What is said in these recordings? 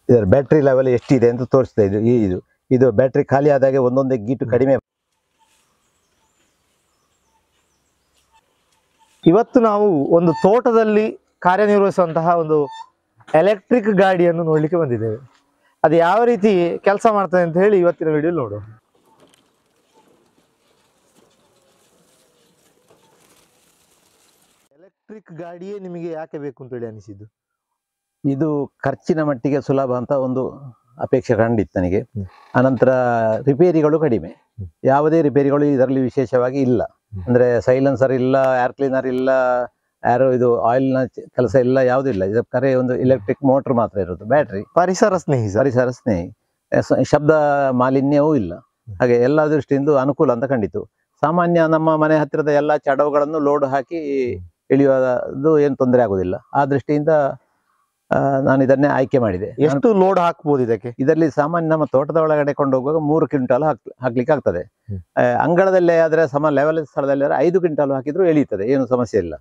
ಇದರ battery level ಎಷ್ಟಿದೆ ಅಂತ ತೋರಿಸ್ತಾ ಇದು ಈ ಇದು ಇದು ಬ್ಯಾಟ್ರಿ ಖಾಲಿ ಆದಾಗೆ ಒಂದೊಂದೇ ಗೀಟು ಕಡಿಮೆ ಇವತ್ತು ನಾವು ಒಂದು ತೋಟದಲ್ಲಿ ಕಾರ್ಯನಿರ್ವಹಿಸುವಂತಹ ಒಂದು ಎಲೆಕ್ಟ್ರಿಕ್ ಗಾಡಿಯನ್ನು ನೋಡ್ಲಿಕ್ಕೆ ಬಂದಿದ್ದೇವೆ ಅದು ಯಾವ ರೀತಿ ಕೆಲಸ ಮಾಡ್ತದೆ ಅಂತ ಹೇಳಿ ಇವತ್ತಿನ ವಿಡಿಯೋ ನೋಡು ಎಲೆಕ್ಟ್ರಿಕ್ ಗಾಡಿಯೇ ನಿಮಗೆ ಯಾಕೆ ಬೇಕು ಅಂತ ಹೇಳಿ ಅನಿಸಿದ್ದು ಇದು ಖರ್ಚಿನ ಮಟ್ಟಿಗೆ ಸುಲಭ ಅಂತ ಒಂದು ಅಪೇಕ್ಷೆ ಕಂಡಿತ್ತು ನನಗೆ ಹ್ಮ್. ಅನಂತರ ರಿಪೇರಿಗಳು ಕಡಿಮೆ ಹ್ಮ್. ಯಾವುದೇ ರಿಪೇರಿಗಳು ಇದರಲ್ಲಿ ವಿಶೇಷವಾಗಿ ಇಲ್ಲ ಹ್ಮ್. ಅಂದ್ರೆ ಸೈಲೆನ್ಸರ್ ಇಲ್ಲ ಏರ್ ಕ್ಲೀನರ್ ಇಲ್ಲ ಯಾರೋ ಇದು ಆಯಿಲ್ನ ಕೆಲಸ ಇಲ್ಲ ಯಾವುದೂ ಇಲ್ಲ ಇದಕ್ಕೆ ಕರೆ ಒಂದು ಎಲೆಕ್ಟ್ರಿಕ್ ಮೋಟರ್ ಮಾತ್ರ ಇರೋದು ಬ್ಯಾಟ್ರಿ ಪರಿಸರ ಸ್ನೇಹಿ ಸರ್ ಪರಿಸರ ಸ್ನೇಹಿ ಸ- ಶಬ್ದ ಮಾಲಿನ್ಯವೂ ಇಲ್ಲ ಹಾಗೆ ಎಲ್ಲ ದೃಷ್ಟಿಯಿಂದ ಅನುಕೂಲ ಅಂತ ಕಂಡಿತು ಸಾಮಾನ್ಯ ನಮ್ಮ ಮನೆ ಹತ್ತಿರದ ಎಲ್ಲ ಚಡವುಗಳನ್ನು ಲೋಡ್ ಹಾಕಿ ಇಳಿಯೋದು ಏನು ತೊಂದರೆ ಆಗುದಿಲ್ಲ ಆ ದೃಷ್ಟಿಯಿಂದ ಆ, ನಾನು ಇದನ್ನೇ ಆಯ್ಕೆ ಮಾಡಿದೆ ನಾನು ಎಷ್ಟು ಲೋಡ್ ಹಾಕ್ಬೋದು ಇದಕ್ಕೆ ಇದರಲ್ಲಿ ಸಾಮಾನ್ಯ ನಮ್ಮ ತೋಟದ ಒಳಗಡೆ ಕೊಂಡು ಹೋಗುವಾಗ ಮೂರು ಕ್ವಿಂಟಾಲ್ ಹಾಕ್ ಹಾಕ್ಲಿಕ್ಕೆ ಆಗ್ತದೆ ಹ್ಮ್. ಆ, ಅಂಗಳದಲ್ಲೇ ಆದ್ರೆ ಸಮ ಲೆವೆಲ್ ಸ್ಥಳದಲ್ಲಿ ಆದ್ರೆ ಐದು ಕ್ವಿಂಟಾಲ್ ಹಾಕಿದ್ರು ಎಳೀತದೆ ಏನು ಸಮಸ್ಯೆ ಇಲ್ಲ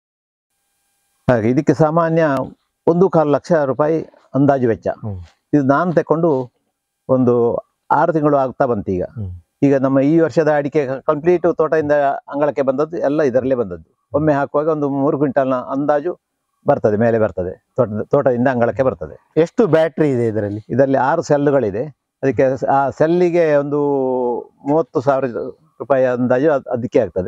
ಹಾಗೆ ಇದಕ್ಕೆ ಸಾಮಾನ್ಯ ಒಂದು ಕಾಲು ಲಕ್ಷ ರೂಪಾಯಿ ಅಂದಾಜು ವೆಚ್ಚ ಹ್ಮ್. ಇದು ನಾನು ತಕೊಂಡು ಒಂದು ಆರು ತಿಂಗಳು ಆಗ್ತಾ ಬಂತು ಈಗ ಹ್ಮ್. ಈಗ ನಮ್ಮ ಈ ವರ್ಷದ ಅಡಿಕೆ ಕಂಪ್ಲೀಟ್ ತೋಟದಿಂದ ಅಂಗಳಕ್ಕೆ ಬಂದದ್ದು ಎಲ್ಲ ಇದರಲ್ಲೇ ಬಂದದ್ದು ಒಮ್ಮೆ ಹಾಕುವಾಗ ಒಂದು ಮೂರು ಕ್ವಿಂಟಾಲ್ನ ಅಂದಾಜು ಬರ್ತದೆ ಮೇಲೆ ಬರ್ತದೆ ತೋಟದ ತೋಟದಿಂದ ಅಂಗಳಕ್ಕೆ ಬರ್ತದೆ ಎಷ್ಟು ಬ್ಯಾಟ್ರಿ ಇದೆ ಇದರಲ್ಲಿ ಇದರಲ್ಲಿ ಆರು ಸೆಲ್ಗಳಿದೆ ಅದಕ್ಕೆ ಸ- ಆ ಸೆಲ್ಲಿಗೆ ಒಂದು ಮೂವತ್ತು ಸಾವಿರ ರೂಪಾಯಿ ಅಂದಾಜು ಅದ್- ಅದಕ್ಕೆ ಆಗ್ತದೆ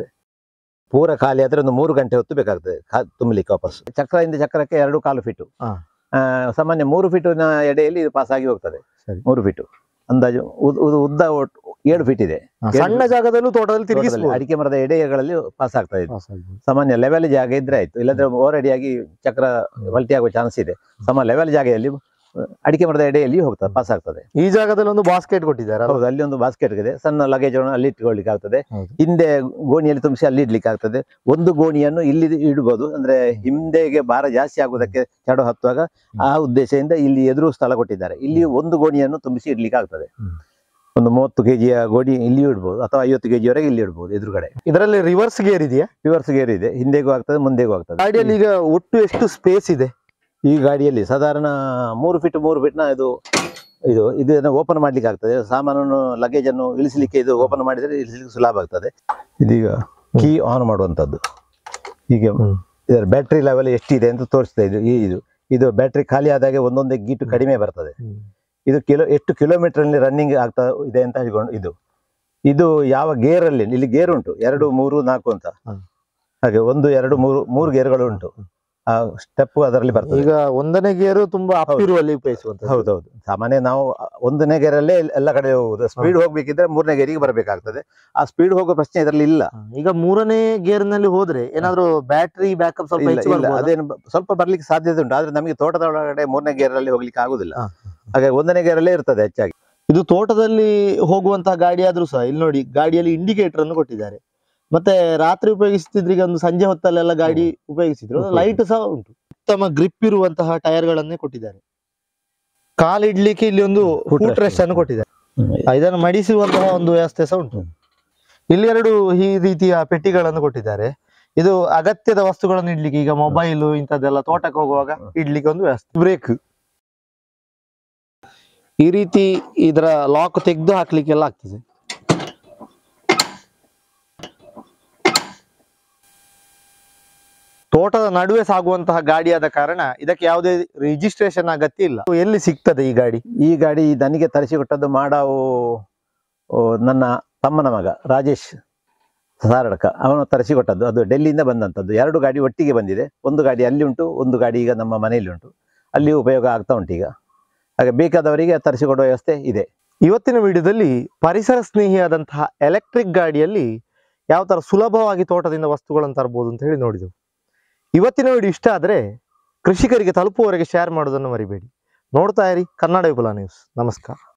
ಪೂರ ಖಾಲಿ ಆದ್ರೆ ಒಂದು ಮೂರು ಗಂಟೆ ಹೊತ್ತು ಬೇಕಾಗ್ತದೆ ಖಾ- ತುಂಬಲಿಕ್ಕೆ ವಾಪಸ್ ಚಕ್ರದಿಂದ ಚಕ್ರಕ್ಕೆ ಎರಡು ಕಾಲು ಫೀಟು ಹಾ. ಆ, ಸಾಮಾನ್ಯ ಮೂರು ಫೀಟಿನ ಎಡೆಯಲ್ಲಿ ಇದು ಪಾಸ್ ಆಗಿ ಹೋಗ್ತದೆ ಸರಿ. ಮೂರು ಫೀಟು ಅಂದಾಜು ಉದ್- ಉದ್- ಉದ್ದ ಒಟ್ಟು ಏಳು ಫೀಟ್ ಇದೆ ಸಣ್ಣ ಜಾಗದಲ್ಲೂ ತೋಟದಲ್ಲಿ ತೋಟದಲ್ಲಿ ತಿರುಗಿಸಬಹುದು ಅಡಿಕೆ ಮರದ ಎಡೆಗಳಲ್ಲಿ ಪಾಸ್ ಆಗ್ತಾ ಇದೆ ಸಾಮಾನ್ಯ ಲೆವೆಲ್ ಜಾಗ ಇದ್ರೆ ಆಯ್ತು ಇಲ್ಲದ್ರೆ ಓವರ್ ಅಡಿಯಾಗಿ ಚಕ್ರ ಪಲ್ಟಿ ಆಗುವ ಚಾನ್ಸ್ ಇದೆ ಸಮ ಲೆವೆಲ್ ಜಾಗೆಯಲ್ಲಿ ಆ, ಅಡಿಕೆ ಮರದ ಎಡೆಯಲ್ಲಿ ಹೋಗ್ತದೆ ಪಾಸ್ ಆಗ್ತದೆ ಈ ಜಾಗದಲ್ಲಿ ಒಂದು ಬಾಸ್ಕೆಟ್ ಕೊಟ್ಟಿದ್ದಾರೆ ಹೌದು ಅಲ್ಲಿ ಒಂದು ಬಾಸ್ಕೆಟ್ ಇದೆ ಸಣ್ಣ ಲಗೇಜ್ ಅಲ್ಲಿ ಇಟ್ಕೊಳ್ಳಿಕ್ಕೆ ಆಗ್ತದೆ ಹೌದು. ಹಿಂದೆ ಗೋಣಿಯಲ್ಲಿ ತುಂಬಿಸಿ ಅಲ್ಲಿ ಇಡ್ಲಿಕ್ಕೆ ಆಗ್ತದೆ ಒಂದು ಗೋಣಿಯನ್ನು ಇಲ್ಲಿ ಇಡ್ಬೋದು ಅಂದ್ರೆ ಹಿಂದೆಗೆ ಭಾರ ಜಾಸ್ತಿ ಆಗುವುದಕ್ಕೆ ಚಡು ಹತ್ತುವಾಗ ಆ ಉದ್ದೇಶದಿಂದ ಇಲ್ಲಿ ಎದುರು ಸ್ಥಳ ಕೊಟ್ಟಿದ್ದಾರೆ ಇಲ್ಲಿ ಒಂದು ಗೋಣಿಯನ್ನು ತುಂಬಿಸಿ ಇಡ್ಲಿಕ್ಕೆ ಆಗ್ತದೆ ಹ್ಮ್. ಒಂದು ಮೂವತ್ತು ಕೆಜಿಯ ಗೋಣಿ ಇಲ್ಲಿಯೂ ಇಡ್ಬೋದು ಅಥವಾ ಐವತ್ತು ಕೆಜಿಯವರೆಗೆ ಇಲ್ಲಿ ಇಡ್ಬೋದು ಎದುರುಗಡೆ ಇದರಲ್ಲಿ ರಿವರ್ಸ್ ಗೇರ್ ಇದೆಯಾ ರಿವರ್ಸ್ ಗೇರ್ ಇದೆ ಹಿಂದೆಗೂ ಆಗ್ತದೆ ಮುಂದೆಗೂ ಆಗ್ತದೆ ಗಾಡಿಯಲ್ಲಿ ಈಗ ಒಟ್ಟು ಎಷ್ಟು ಸ್ಪೇಸ್ ಇದೆ ಈ ಗಾಡಿಯಲ್ಲಿ ಸಾಧಾರಣ ಮೂರು ಫೀಟ್ ಮೂರು ಫೀಟ್ನ ಇದು ಇದು ಇದನ್ನು ಓಪನ್ ಮಾಡ್ಲಿಕ್ಕೆ ಆಗ್ತದೆ ಸಾಮಾನನ್ನು ಲಗೇಜ್ ಅನ್ನು ಇಳಿಸಲಿಕ್ಕೆ ಇದು ಓಪನ್ ಮಾಡಿದರೆ ಇಳಿಸಲಿಕ್ಕೆ ಸುಲಭ ಆಗ್ತದೆ ಇದೀಗ ಕೀ ಆನ್ ಮಾಡುವಂಥದ್ದು ಹೀಗೆ ಹ್ಮ್. ಇದರ ಬ್ಯಾಟ್ರಿ ಲೆವೆಲ್ ಎಷ್ಟಿದೆ ಅಂತ ತೋರಿಸ್ತಾ ಇದು ಈ ಇದು ಇದು ಬ್ಯಾಟ್ರಿ ಖಾಲಿ ಆದಾಗೆ ಒಂದೊಂದೇ ಗೀಟು ಕಡಿಮೆ ಬರ್ತದೆ ಇದು ಕಿಲೋ ಎಷ್ಟು ಕಿಲೋಮೀಟರ್ ಅಲ್ಲಿ ರನ್ನಿಂಗ್ ಆಗ್ತಾ ಇದೆ ಅಂತ ಹೇಳ್ಕೊಂಡು ಇದು ಇದು ಯಾವ ಗೇರ್ ಅಲ್ಲಿ ಇಲ್ಲಿ ಗೇರ್ ಉಂಟು ಎರಡು ಮೂರು ನಾಲ್ಕು ಅಂತ ಹ್ಮ್. ಹಾಗೆ ಒಂದು ಎರಡು ಮೂರು ಮೂರು ಗೇರ್ಗಳು ಉಂಟು ಆ ಸ್ಟೆಪ್ ಅದರಲ್ಲಿ ಬರ್ತದೆ ಈಗ ಒಂದನೇ ಗೇರು ತುಂಬಾ ಅಪ್ಪಿರುವಲ್ಲಿ ಉಪಯೋಗಿಸುವಂತ ಹೌದೌದು ಸಾಮಾನ್ಯ ನಾವು ಒಂದನೇ ಗೇರಲ್ಲೇ ಎಲ್ಲ ಕಡೆ ಹೋಗುದು ಸ್ಪೀಡ್ ಹೋಗ್ಬೇಕಿದ್ರೆ ಮೂರನೇ ಗೇರಿಗೆ ಬರಬೇಕಾಗ್ತದೆ ಆ ಸ್ಪೀಡ್ ಹೋಗೋ ಪ್ರಶ್ನೆ ಇದರಲ್ಲಿ ಇಲ್ಲ ಈಗ ಮೂರನೇ ಗೇರ್ ನಲ್ಲಿ ಹೋದ್ರೆ ಏನಾದ್ರು ಬ್ಯಾಟ್ರಿ ಬ್ಯಾಕಪ್ ಸ್ವಲ್ಪ ಇಲ್ಲ, ಹೆಚ್ಚು ಇಲ್ಲ ಬರ್ಬೋದಾ? ಅದೇನು ಬ- ಸ್ವಲ್ಪ ಬರ್ಲಿಕ್ಕೆ ಸಾಧ್ಯತೆ ಉಂಟು ಆದ್ರೆ ನಮಗೆ ತೋಟದ ಒಳಗಡೆ ಮೂರನೇ ಗೇರಲ್ಲಿ ಹೋಗ್ಲಿಕ್ಕೆ ಆಗುದಿಲ್ಲ ಹಾ. ಹಾಗೆ ಒಂದನೇ ಗೇರಲ್ಲೇ ಇರ್ತದೆ ಹೆಚ್ಚಾಗಿ ಇದು ತೋಟದಲ್ಲಿ ಹೋಗುವಂತಹ ಗಾಡಿ ಆದ್ರೂ ಸಹ ಇಲ್ಲಿ ನೋಡಿ ಗಾಡಿಯಲ್ಲಿ ಇಂಡಿಕೇಟರ್ ಅನ್ನು ಕೊಟ್ಟಿದ್ದಾರೆ ಮತ್ತೆ ರಾತ್ರಿ ಉಪಯೋಗಿಸ್ತಿದ್ರೆ ಈಗ ಒಂದು ಸಂಜೆ ಹೊತ್ತಲ್ಲೆಲ್ಲ ಗಾಡಿ ಉಪಯೋಗಿಸಿದ್ರು ಉಪಯೋಗ. ಲೈಟ್ ಸಹ ಉಂಟು ಉತ್ತಮ ಗ್ರಿಪ್ ಇರುವಂತಹ ಟೈರ್ ಗಳನ್ನೇ ಕೊಟ್ಟಿದ್ದಾರೆ ಕಾಲಿಡ್ಲಿಕ್ಕೆ ಇಲ್ಲಿ ಒಂದು Foot ಫುಟ್ rest. ರೆಸ್ಟ್ ಅನ್ನು ಕೊಟ್ಟಿದ್ದಾರೆ ಆ, ಇದನ್ನು ಮಡಿಸುವಂತಹ ಒಂದು ವ್ಯವಸ್ಥೆ ಸಹ ಉಂಟು ಇಲ್ಲಿ ಎರಡು ಈ ರೀತಿಯ ಪೆಟ್ಟಿಗಳನ್ನು ಕೊಟ್ಟಿದ್ದಾರೆ ಇದು ಅಗತ್ಯದ ವಸ್ತುಗಳನ್ನು ಇಡ್ಲಿಕ್ಕೆ ಈಗ ಮೊಬೈಲ್ ಇಂಥದ್ದೆಲ್ಲ ತೋಟಕ್ಕೆ ಹೋಗುವಾಗ ಇಡ್ಲಿಕ್ಕೆ ಒಂದು ವ್ಯವಸ್ಥೆ ಬ್ರೇಕ್ ಈ ರೀತಿ ಇದರ ಲಾಕ್ ತೆಗೆದು ಹಾಕ್ಲಿಕ್ಕೆಲ್ಲ ಆಗ್ತದೆ ತೋಟದ ನಡುವೆ ಸಾಗುವಂತಹ ಗಾಡಿಯಾದ ಕಾರಣ ಇದಕ್ಕೆ ಯಾವುದೇ ರಿಜಿಸ್ಟ್ರೇಷನ್ ಅಗತ್ಯ ಇಲ್ಲ ಎಲ್ಲಿ ಸಿಗ್ತದೆ ಈ ಗಾಡಿ ಈ ಗಾಡಿ ನನಗೆ ತರಿಸಿಕೊಟ್ಟದ್ದು ಮಾಡಾವು ಓ, ನನ್ನ ತಮ್ಮನ ಮಗ ರಾಜೇಶ್ ಸಾರಡ್ಕ ಅವನು ತರಿಸಿಕೊಟ್ಟದ್ದು ಅದು ಡೆಲ್ಲಿಯಿಂದ ಬಂದಂಥದ್ದು ಎರಡು ಗಾಡಿ ಒಟ್ಟಿಗೆ ಬಂದಿದೆ ಒಂದು ಗಾಡಿ ಅಲ್ಲಿ ಉಂಟು ಒಂದು ಗಾಡಿ ಈಗ ನಮ್ಮ ಮನೆಯಲ್ಲಿ ಉಂಟು ಅಲ್ಲಿ ಉಪಯೋಗ ಆಗ್ತಾ ಉಂಟು ಈಗ ಹಾಗೆ ಬೇಕಾದವರಿಗೆ ತರಿಸಿಕೊಡುವ ವ್ಯವಸ್ಥೆ ಇದೆ ಇವತ್ತಿನ ವಿಡಿಯೋದಲ್ಲಿ ಪರಿಸರ ಸ್ನೇಹಿಯಾದಂತಹ ಎಲೆಕ್ಟ್ರಿಕ್ ಗಾಡಿಯಲ್ಲಿ ಯಾವ ತರ ಸುಲಭವಾಗಿ ತೋಟದಿಂದ ವಸ್ತುಗಳನ್ನು ತರಬಹುದು ಅಂತ ಹೇಳಿ ನೋಡಿದೆವು ಇವತ್ತಿನ ವಿಡಿಯೋ ಇಷ್ಟ ಆದ್ರೆ ಕೃಷಿಕರಿಗೆ ತಲುಪುವವರೆಗೆ ಶೇರ್ ಮಾಡೋದನ್ನು ಮರಿಬೇಡಿ ನೋಡ್ತಾ ಇರಿ ಕನ್ನಡ ವಿಪುಲ ನ್ಯೂಸ್ ನಮಸ್ಕಾರ